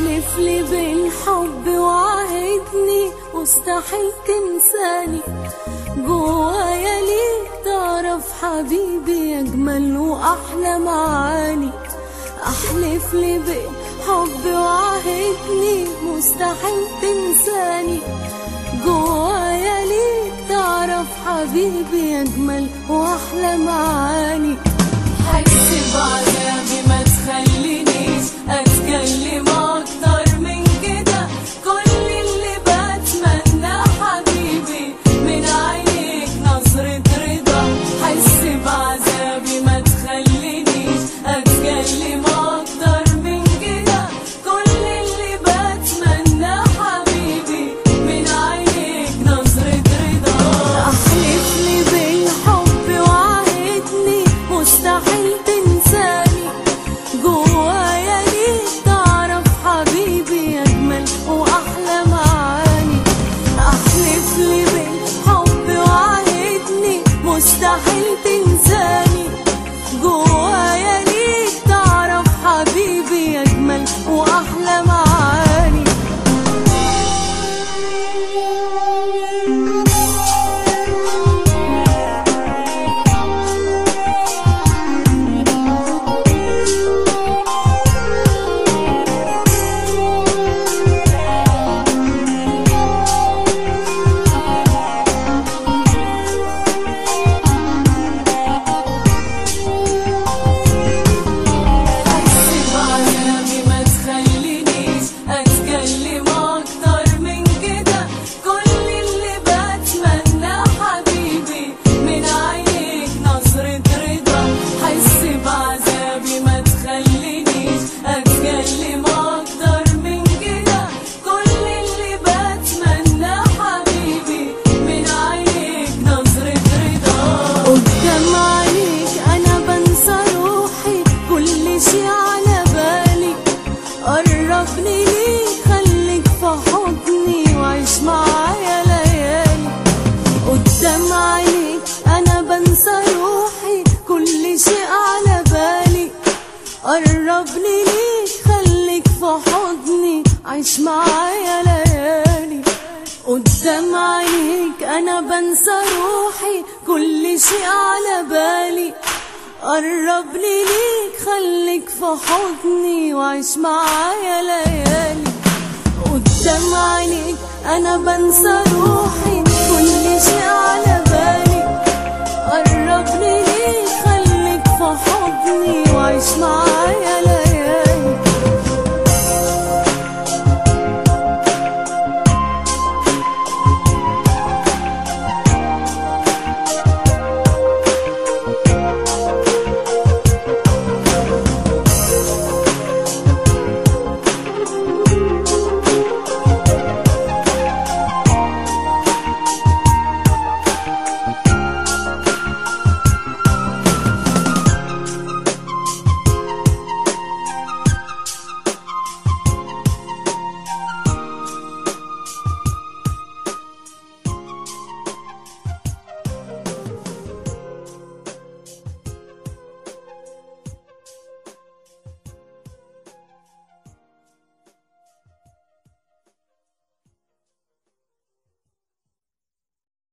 احلف لي بالحب وعهدني مستحيل تنساني جوايا ليك تعرف حبيبي اجمل واحلى معاني احلف لي بالحب وعهدني مستحيل تنساني جوايا ليك تعرف حبيبي اجمل واحلى معاني حس بعذابي ما تخلينيش اتكلم اكتر من كده كل اللي بتمنى حبيبي من عينيك نظرة رضا حس بعذابي ما تخلينيش اتكلم اكتر من كده كل اللي بتمنى حبيبي من عينيك نظرة رضا احلف لي بالحب وعهدني مستحيل تنساني جوايا ليك تعرف حبيبي اجمل واحلى معاني احلف لي بالحب وعهدني مستحيل تنساني جوايا ليك تعرف حبيبي اجمل واحلى معاني حس بعذابي ما تخلينيش اتكلم اكتر من كده كل اللي بتمنى حبيبي من عينيك نظرة رضا حس بعذابي ما تخلينيش اتكلم اكتر من كده كل اللي بتمنى حبيبي من عينيك نظرة رضا قدام عينيك انا بنسى روحي كل شي على بالي قربني ليك خليك في حضني وعيش معايا ليالي قدام عينيك انا بنسى روحي كل شي على بالي قربني ليك خليك في حضني عيش معايا ليالي قدام عينيك انا بنسى روحي كل شي على بالي قربني ليك خليك في حضني وعيش معايا ليالي قدام عينيك انا بنسى روحي كل شي على بالي قربني ليك خليك في حضني وعيش معايا ليالي